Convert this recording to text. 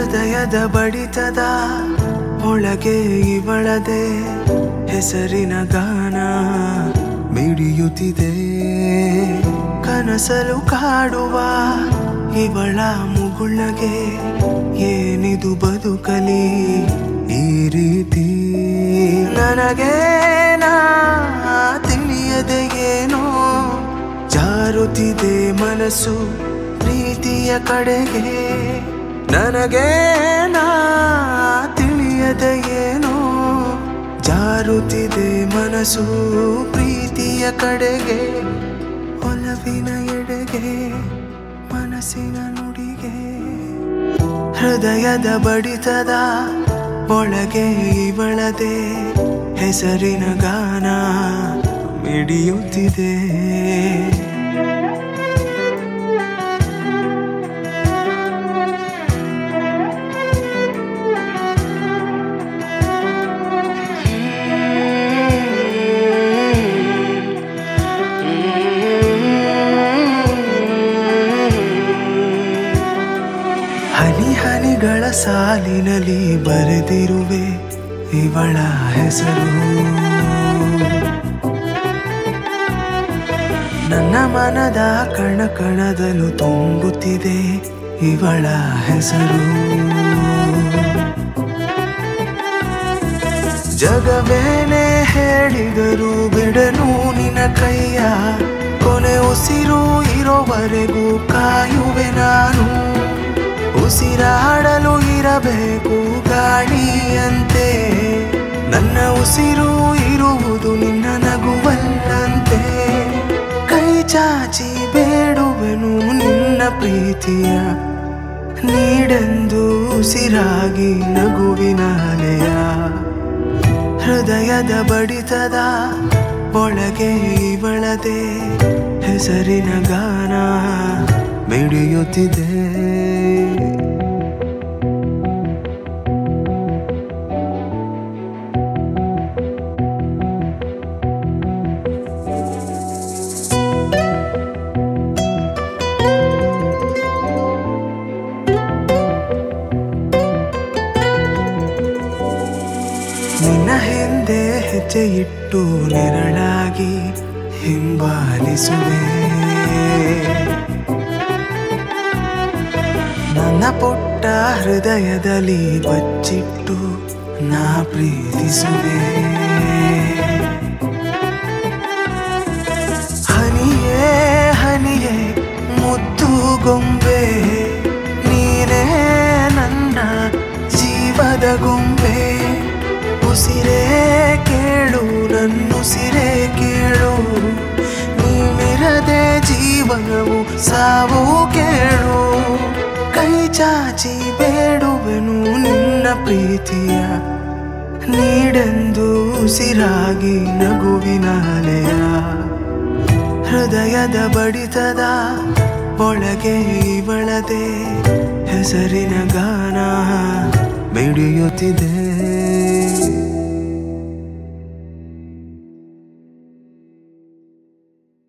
ಹೃದಯದ ಬಡಿತದ ಒಳಗೆ ಇವಳದೆ ಹೆಸರಿನ ಗಾನ ಮಿಡಿಯುತ್ತಿದೆ ಕನಸಲು ಕಾಡುವ ಇವಳ ಮುಗುಳಗೆ ಏನಿದು ಬದುಕಲಿ ಈ ರೀತಿ ನನಗೆ ನಾ ತಿಳಿಯದೆ ಏನೋ ಜಾರುತ್ತಿದೆ ಮನಸ್ಸು ಪ್ರೀತಿಯ ಕಡೆಗೆ ನನಗೆ ನಾ ತಿಳಿಯದೆ ಏನೋ ಜಾರುತ್ತಿದೆ ಮನಸ್ಸು ಪ್ರೀತಿಯ ಕಡೆಗೆ ಒಲವಿನ ಎಡೆಗೆ ಮನಸ್ಸಿನ ನುಡಿಗೆ ಹೃದಯದ ಬಡಿತದ ಒಳಗೆ ಇವಳದೆ ಹೆಸರಿನ ಗಾನ ಮಿಡಿಯುತ್ತಿದೆ ಹನಿ ಹನಿಗಳ ಸಾಲಿನಲ್ಲಿ ಬರೆದಿರುವೆ ಇವಳ ಹೆಸರು ನನ್ನ ಮನದ ಕಣ ಕಣದಲ್ಲೂ ತುಂಬುತ್ತಿದೆ ಇವಳ ಹೆಸರು ಜಗವೇನೆ ಹೇಳಿದರು ಬಿಡನು ನಿನ್ನ ಕೈಯ ಕೊನೆ ಉಸಿರು ಇರೋವರೆಗೂ ಕಾಯುವೆ ನಾನು ಉಸಿರಾಡಲು ಇರಬೇಕು ಗಾಳಿಯಂತೆ ನನ್ನ ಉಸಿರು ಇರುವುದು ನಿನ್ನ ನಗುವಲ್ಲಂತೆ ಕೈ ಚಾಚಿ ಬೇಡುವೆನು ನಿನ್ನ ಪ್ರೀತಿಯ ನೀಡೆಂದು ಉಸಿರಾಗಿ ನಗುವಿನ ಅಲೆಯ ಹೃದಯದ ಬಡಿತದ ಒಳಗೆ ಇವಳದೆ ಹೆಸರಿನ ಗಾನ ಮಿಡಿಯುತ್ತಿದೆ ನಿನ್ನ ಹಿಂದೆ ಹೆಜ್ಜೆ ಇಟ್ಟು ನೆರಳಾಗಿ ಹಿಂಬಾಲಿಸುವೆ ನನ್ನ ಪುಟ್ಟ ಹೃದಯದಲ್ಲಿ ಬಚ್ಚಿಟ್ಟು ನಾ ಪ್ರೀತಿಸುವೆ ಹನಿಯೇ ಹನಿಯೇ ಮುದ್ದು ಗೊಂಬೆ ನೀನೇ ನನ್ನ ಜೀವದ ಗೊಂಬೆ ಉಸಿರೇ ಕೇಳು ನನ್ನುಸಿರೇ ಕೇಳು ನೀನಿರದೆ ಜೀವನವು ಸಾವು ಕೇಳು ಕೈ ಚಾಚಿ ಬೇಡುವೆನು ನಿನ್ನ ಪ್ರೀತಿಯ ನೀಡೆಂದು ಉಸಿರಾಗಿ ನಗುವಿನ ಅಲೆಯ ಹೃದಯದ ಬಡಿತದ ಒಳಗೆ ಇವಳದೆ ಹೆಸರಿನ ಗಾನ ಮಿಡಿಯುತ್ತಿದೆ